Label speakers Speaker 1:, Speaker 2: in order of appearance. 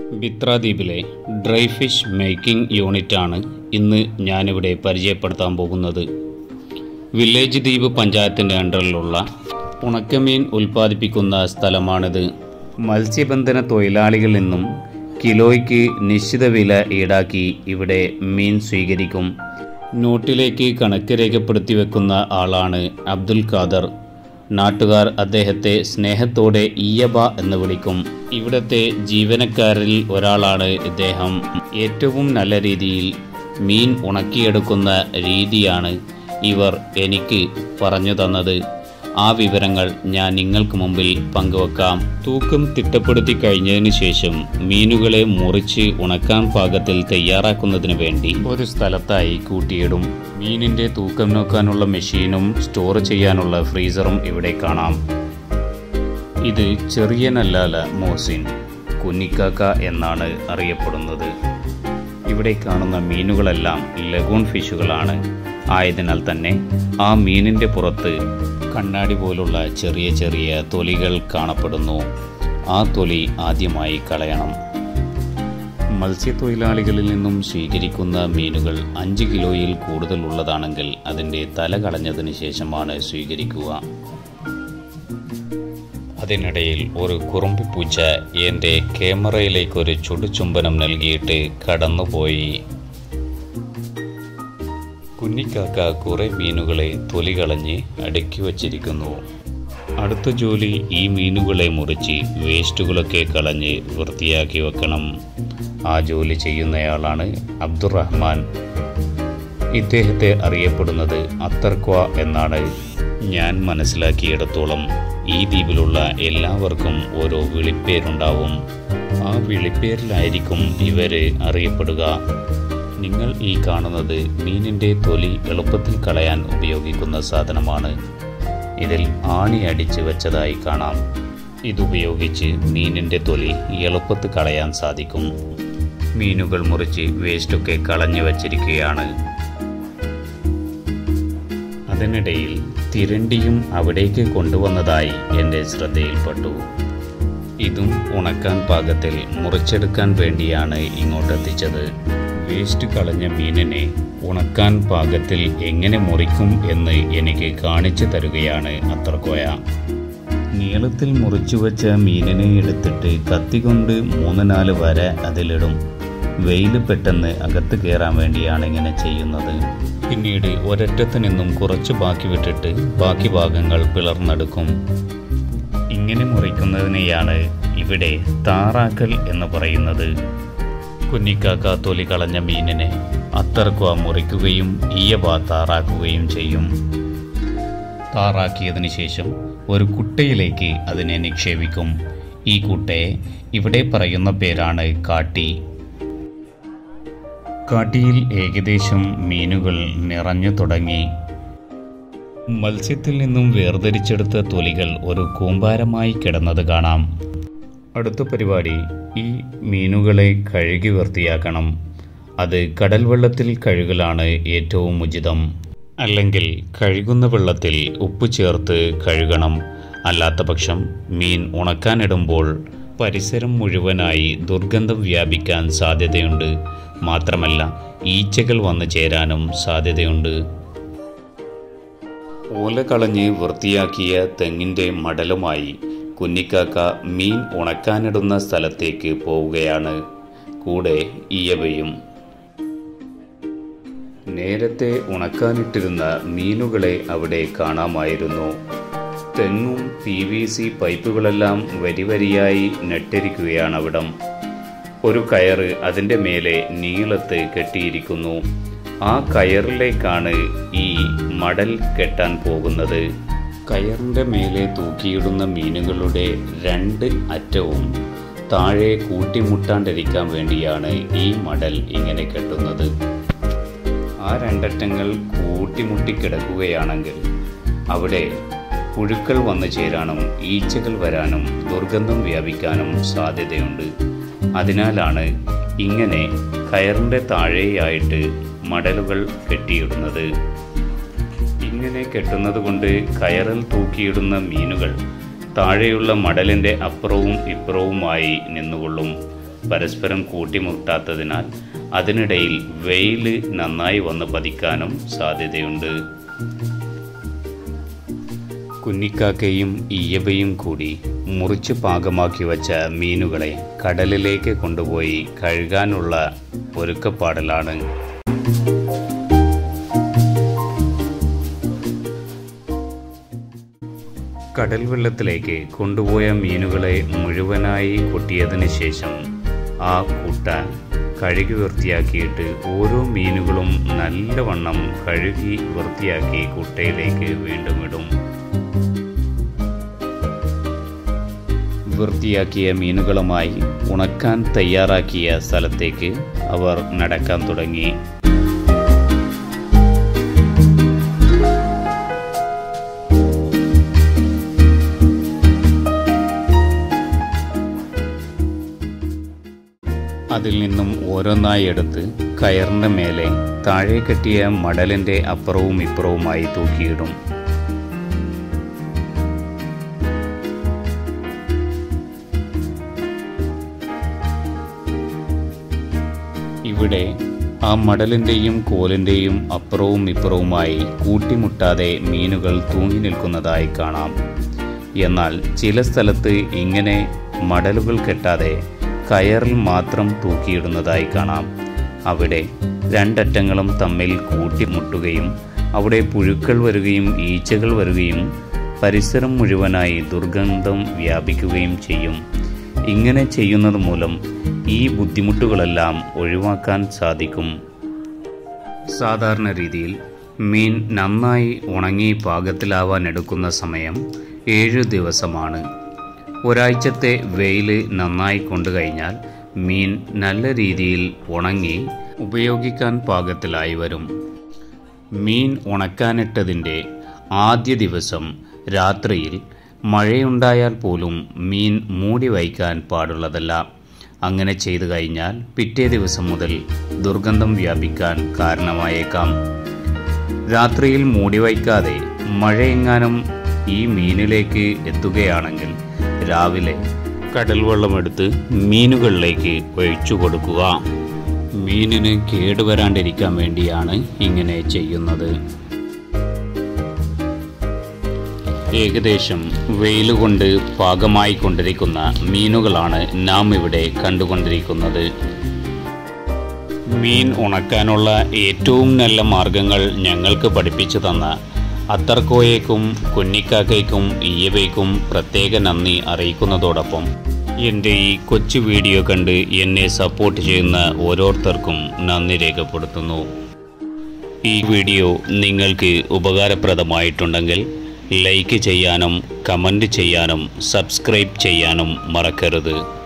Speaker 1: ബിത്രാദ്വീപിലെ dry fish making യൂണിറ്റാണ് ഇന്ന് ഞാനിവിടെ പരിചയപ്പെടുത്താൻ പോകുന്നത് വില്ലേജ് ദ്വീപ് പഞ്ചായത്തിൻ്റെ അണ്ടറിലുള്ള ഉണക്കമീൻ ഉൽപ്പാദിപ്പിക്കുന്ന സ്ഥലമാണിത് മത്സ്യബന്ധന തൊഴിലാളികളിൽ നിന്നും കിലോയ്ക്ക് നിശ്ചിത വില ഈടാക്കി ഇവിടെ മീൻ സ്വീകരിക്കും നോട്ടിലേക്ക് കണക്ക് രേഖപ്പെടുത്തി വെക്കുന്ന ആളാണ് അബ്ദുൽ ഖാദർ നാട്ടുകാർ അദ്ദേഹത്തെ സ്നേഹത്തോടെ ഈയബ എന്ന് വിളിക്കും ഇവിടത്തെ ജീവനക്കാരിൽ ഒരാളാണ് ഇദ്ദേഹം ഏറ്റവും നല്ല രീതിയിൽ മീൻ ഉണക്കിയെടുക്കുന്ന രീതിയാണ് ഇവർ എനിക്ക് പറഞ്ഞു തന്നത് ആ വിവരങ്ങൾ ഞാൻ നിങ്ങൾക്ക് മുമ്പിൽ പങ്കുവെക്കാം തൂക്കം തിട്ടപ്പെടുത്തി കഴിഞ്ഞതിന് ശേഷം മീനുകളെ മുറിച്ച് ഉണക്കാൻ പാകത്തിൽ തയ്യാറാക്കുന്നതിന് വേണ്ടി ഒരു സ്ഥലത്തായി കൂട്ടിയിടും മീനിന്റെ തൂക്കം നോക്കാനുള്ള മെഷീനും സ്റ്റോർ ചെയ്യാനുള്ള ഫ്രീസറും ഇവിടെ കാണാം ഇത് ചെറിയ നല്ലാല മോസിൻ കുന്നിക്കാക്ക എന്നാണ് അറിയപ്പെടുന്നത് ഇവിടെ കാണുന്ന മീനുകളെല്ലാം ലഗൂൺ ഫിഷുകളാണ് ആയതിനാൽ തന്നെ ആ മീനിൻ്റെ പുറത്ത് കണ്ണാടി പോലുള്ള ചെറിയ ചെറിയ തൊലികൾ കാണപ്പെടുന്നു ആ തൊലി ആദ്യമായി കളയണം മത്സ്യത്തൊഴിലാളികളിൽ നിന്നും സ്വീകരിക്കുന്ന മീനുകൾ അഞ്ച് കിലോയിൽ കൂടുതലുള്ളതാണെങ്കിൽ അതിൻ്റെ തല കളഞ്ഞതിന് ശേഷമാണ് സ്വീകരിക്കുക അതിനിടയിൽ ഒരു കുറുമ്പിപ്പൂച്ച എൻ്റെ ക്യാമറയിലേക്ക് ഒരു ചുടുചുംബനം നൽകിയിട്ട് കടന്നുപോയി കുഞ്ഞിക്കാക്ക കുറെ മീനുകളെ തൊലി കളഞ്ഞ് അടുക്കി വച്ചിരിക്കുന്നു അടുത്ത ജോലി ഈ മീനുകളെ മുറിച്ച് വേസ്റ്റുകളൊക്കെ കളഞ്ഞ് വൃത്തിയാക്കി വെക്കണം ആ ജോലി ചെയ്യുന്നയാളാണ് അബ്ദുറഹ്മാൻ ഇദ്ദേഹത്തെ അറിയപ്പെടുന്നത് അത്തർക്വ എന്നാണ് ഞാൻ മനസ്സിലാക്കിയിടത്തോളം ഈ ദ്വീപിലുള്ള എല്ലാവർക്കും ഓരോ വിളിപ്പേരുണ്ടാവും ആ വിളിപ്പേരിലായിരിക്കും ഇവര് അറിയപ്പെടുക നിങ്ങൾ ഈ കാണുന്നത് മീനിൻ്റെ തൊലി എളുപ്പത്തിൽ കളയാൻ ഉപയോഗിക്കുന്ന സാധനമാണ് ഇതിൽ ആണി അടിച്ച് വെച്ചതായി കാണാം ഇതുപയോഗിച്ച് മീനിൻ്റെ തൊലി എളുപ്പത്തിൽ കളയാൻ സാധിക്കും മീനുകൾ മുറിച്ച് വേസ്റ്റൊക്കെ കളഞ്ഞു വച്ചിരിക്കുകയാണ് അതിനിടയിൽ തിരണ്ടിയും അവിടേക്ക് കൊണ്ടുവന്നതായി എൻ്റെ ശ്രദ്ധയിൽപ്പെട്ടു ഇതും ഉണക്കാൻ പാകത്തിൽ മുറിച്ചെടുക്കാൻ വേണ്ടിയാണ് ഇങ്ങോട്ടെത്തിച്ചത് വേസ്റ്റ് കളഞ്ഞ മീനിനെ ഉണക്കാൻ പാകത്തിൽ എങ്ങനെ മുറിക്കും എന്ന് എനിക്ക് കാണിച്ചു തരുകയാണ് അത്രക്കോയ നീളത്തിൽ മുറിച്ചു വെച്ച മീനിനെ എടുത്തിട്ട് കത്തി കൊണ്ട് മൂന്ന് നാല് വര അതിലിടും വെയിൽ പെട്ടെന്ന് അകത്ത് കയറാൻ വേണ്ടിയാണ് ഇങ്ങനെ ചെയ്യുന്നത് പിന്നീട് ഒരറ്റത്ത് നിന്നും കുറച്ച് ബാക്കി വിട്ടിട്ട് ബാക്കി ഭാഗങ്ങൾ പിളർന്നെടുക്കും ഇങ്ങനെ മുറിക്കുന്നതിനെയാണ് ഇവിടെ താറാക്കൽ എന്ന് പറയുന്നത് കുഞ്ഞിക്കാക്ക തൊലി കളഞ്ഞ മീനിനെ അത്തർക്വ മുറിക്കുകയും ഈയവ താറാക്കുകയും ചെയ്യും താറാക്കിയതിന് ശേഷം ഒരു കുട്ടയിലേക്ക് അതിനെ നിക്ഷേപിക്കും ഈ കുട്ടയെ ഇവിടെ പറയുന്ന പേരാണ് കാട്ടി കാട്ടിയിൽ ഏകദേശം മീനുകൾ നിറഞ്ഞു തുടങ്ങി മത്സ്യത്തിൽ നിന്നും വേർതിരിച്ചെടുത്ത തൊലികൾ ഒരു കൂമ്പാരമായി കിടന്നത് കാണാം അടുത്ത പരിപാടി ഈ മീനുകളെ കഴുകി വൃത്തിയാക്കണം അത് കടൽ വെള്ളത്തിൽ കഴുകലാണ് ഏറ്റവും ഉചിതം അല്ലെങ്കിൽ കഴുകുന്ന വെള്ളത്തിൽ ഉപ്പ് ചേർത്ത് കഴുകണം അല്ലാത്ത പക്ഷം മീൻ ഉണക്കാനിടുമ്പോൾ പരിസരം മുഴുവനായി ദുർഗന്ധം വ്യാപിക്കാൻ സാധ്യതയുണ്ട് മാത്രമല്ല ഈച്ചകൾ വന്നു ചേരാനും സാധ്യതയുണ്ട് ഓല കളഞ്ഞ് വൃത്തിയാക്കിയ തെങ്ങിൻ്റെ മടലുമായി കുഞ്ഞിക്കാക്ക മീൻ ഉണക്കാനിടുന്ന സ്ഥലത്തേക്ക് പോവുകയാണ് കൂടെ ഈയവയും നേരത്തെ ഉണക്കാനിട്ടിരുന്ന മീനുകളെ അവിടെ കാണാമായിരുന്നു തെങ്ങും പി വി സി പൈപ്പുകളെല്ലാം വരിവരിയായി നെട്ടിരിക്കുകയാണ് അവിടം ഒരു കയറ് അതിൻ്റെ മേലെ നീളത്ത് കെട്ടിയിരിക്കുന്നു ആ കയറിലേക്കാണ് ഈ മടൽ കെട്ടാൻ പോകുന്നത് കയറിൻ്റെ മേലെ തൂക്കിയിടുന്ന മീനുകളുടെ രണ്ട് അറ്റവും താഴെ കൂട്ടിമുട്ടാണ്ടിരിക്കാൻ വേണ്ടിയാണ് ഈ മടൽ ഇങ്ങനെ കെട്ടുന്നത് ആ രണ്ടറ്റങ്ങൾ കൂട്ടിമുട്ടി കിടക്കുകയാണെങ്കിൽ അവിടെ പുഴുക്കൾ വന്നു ചേരാനും ഈച്ചകൾ വരാനും ദുർഗന്ധം വ്യാപിക്കാനും സാധ്യതയുണ്ട് അതിനാലാണ് ഇങ്ങനെ കയറിൻ്റെ താഴെയായിട്ട് മടലുകൾ കെട്ടിയിടുന്നത് ഇങ്ങനെ കെട്ടുന്നത് കൊണ്ട് കയറിൽ തൂക്കിയിടുന്ന മീനുകൾ താഴെയുള്ള മടലിൻ്റെ അപ്പുറവും ഇപ്പുറവുമായി നിന്നുകൊള്ളും പരസ്പരം കൂട്ടിമുട്ടാത്തതിനാൽ അതിനിടയിൽ വെയിൽ നന്നായി വന്ന് പതിക്കാനും സാധ്യതയുണ്ട് കുഞ്ഞിക്കാക്കയും ഈയവയും കൂടി മുറിച്ച് പാകമാക്കി വച്ച മീനുകളെ കടലിലേക്ക് കൊണ്ടുപോയി കഴുകാനുള്ള ഒരുക്കപ്പാടലാണ് കടൽ വെള്ളത്തിലേക്ക് കൊണ്ടുപോയ മീനുകളെ മുഴുവനായി കൊട്ടിയതിന് ശേഷം ആ കൂട്ട കഴുകി വൃത്തിയാക്കിയിട്ട് ഓരോ മീനുകളും നല്ലവണ്ണം കഴുകി വൃത്തിയാക്കി കുട്ടയിലേക്ക് വീണ്ടും ഇടും വൃത്തിയാക്കിയ മീനുകളുമായി ഉണക്കാൻ തയ്യാറാക്കിയ സ്ഥലത്തേക്ക് അവർ നടക്കാൻ തുടങ്ങി അതിൽ നിന്നും ഓരോന്നായി എടുത്ത് കയറിൻ്റെ മേലെ താഴെ കെട്ടിയ മടലിൻ്റെ അപ്പുറവും ഇപ്പുറവുമായി തൂക്കിയിടും ഇവിടെ ആ മടലിൻ്റെയും കോലിൻ്റെയും അപ്പുറവും ഇപ്പുറവുമായി കൂട്ടിമുട്ടാതെ മീനുകൾ തൂങ്ങി നിൽക്കുന്നതായി കാണാം എന്നാൽ ചില സ്ഥലത്ത് ഇങ്ങനെ മടലുകൾ കെട്ടാതെ കയറിൽ മാത്രം തൂക്കിയിടുന്നതായി കാണാം അവിടെ രണ്ടറ്റങ്ങളും തമ്മിൽ കൂട്ടിമുട്ടുകയും അവിടെ പുഴുക്കൾ വരികയും ഈച്ചകൾ വരികയും പരിസരം മുഴുവനായി ദുർഗന്ധം വ്യാപിക്കുകയും ചെയ്യും ഇങ്ങനെ ചെയ്യുന്നത് മൂലം ഈ ബുദ്ധിമുട്ടുകളെല്ലാം ഒഴിവാക്കാൻ സാധിക്കും സാധാരണ രീതിയിൽ മീൻ നന്നായി ഉണങ്ങി പാകത്തിലാവാൻ എടുക്കുന്ന സമയം ഏഴ് ദിവസമാണ് ഒരാഴ്ചത്തെ വെയിൽ നന്നായി കൊണ്ടുകഴിഞ്ഞാൽ മീൻ നല്ല രീതിയിൽ ഉണങ്ങി ഉപയോഗിക്കാൻ പാകത്തിലായി വരും മീൻ ഉണക്കാനിട്ടതിൻ്റെ ആദ്യ ദിവസം രാത്രിയിൽ മഴയുണ്ടായാൽ പോലും മീൻ മൂടി വയ്ക്കാൻ പാടുള്ളതല്ല അങ്ങനെ ചെയ്തു കഴിഞ്ഞാൽ പിറ്റേ ദിവസം മുതൽ ദുർഗന്ധം വ്യാപിക്കാൻ കാരണമായേക്കാം രാത്രിയിൽ മൂടി വയ്ക്കാതെ മഴയെങ്ങാനും ഈ മീനിലേക്ക് എത്തുകയാണെങ്കിൽ രാവിലെ കടൽ വെള്ളമെടുത്ത് മീനുകളിലേക്ക് ഒഴിച്ചു കൊടുക്കുക മീനിന് കേടുവരാണ്ടിരിക്കാൻ വേണ്ടിയാണ് ഇങ്ങനെ ചെയ്യുന്നത് ഏകദേശം വെയിൽ കൊണ്ട് പാകമായി കൊണ്ടിരിക്കുന്ന മീനുകളാണ് നാം ഇവിടെ കണ്ടുകൊണ്ടിരിക്കുന്നത് മീൻ ഉണക്കാനുള്ള ഏറ്റവും നല്ല മാർഗങ്ങൾ ഞങ്ങൾക്ക് പഠിപ്പിച്ചു തന്ന അത്തർക്കോയേക്കും കുഞ്ഞിക്കാക്കയ്ക്കും ഈയവയ്ക്കും പ്രത്യേക നന്ദി അറിയിക്കുന്നതോടൊപ്പം എൻ്റെ ഈ കൊച്ചു വീഡിയോ കണ്ട് എന്നെ സപ്പോർട്ട് ചെയ്യുന്ന ഓരോരുത്തർക്കും നന്ദി രേഖപ്പെടുത്തുന്നു ഈ വീഡിയോ നിങ്ങൾക്ക് ഉപകാരപ്രദമായിട്ടുണ്ടെങ്കിൽ ലൈക്ക് ചെയ്യാനും കമൻറ്റ് ചെയ്യാനും സബ്സ്ക്രൈബ് ചെയ്യാനും മറക്കരുത്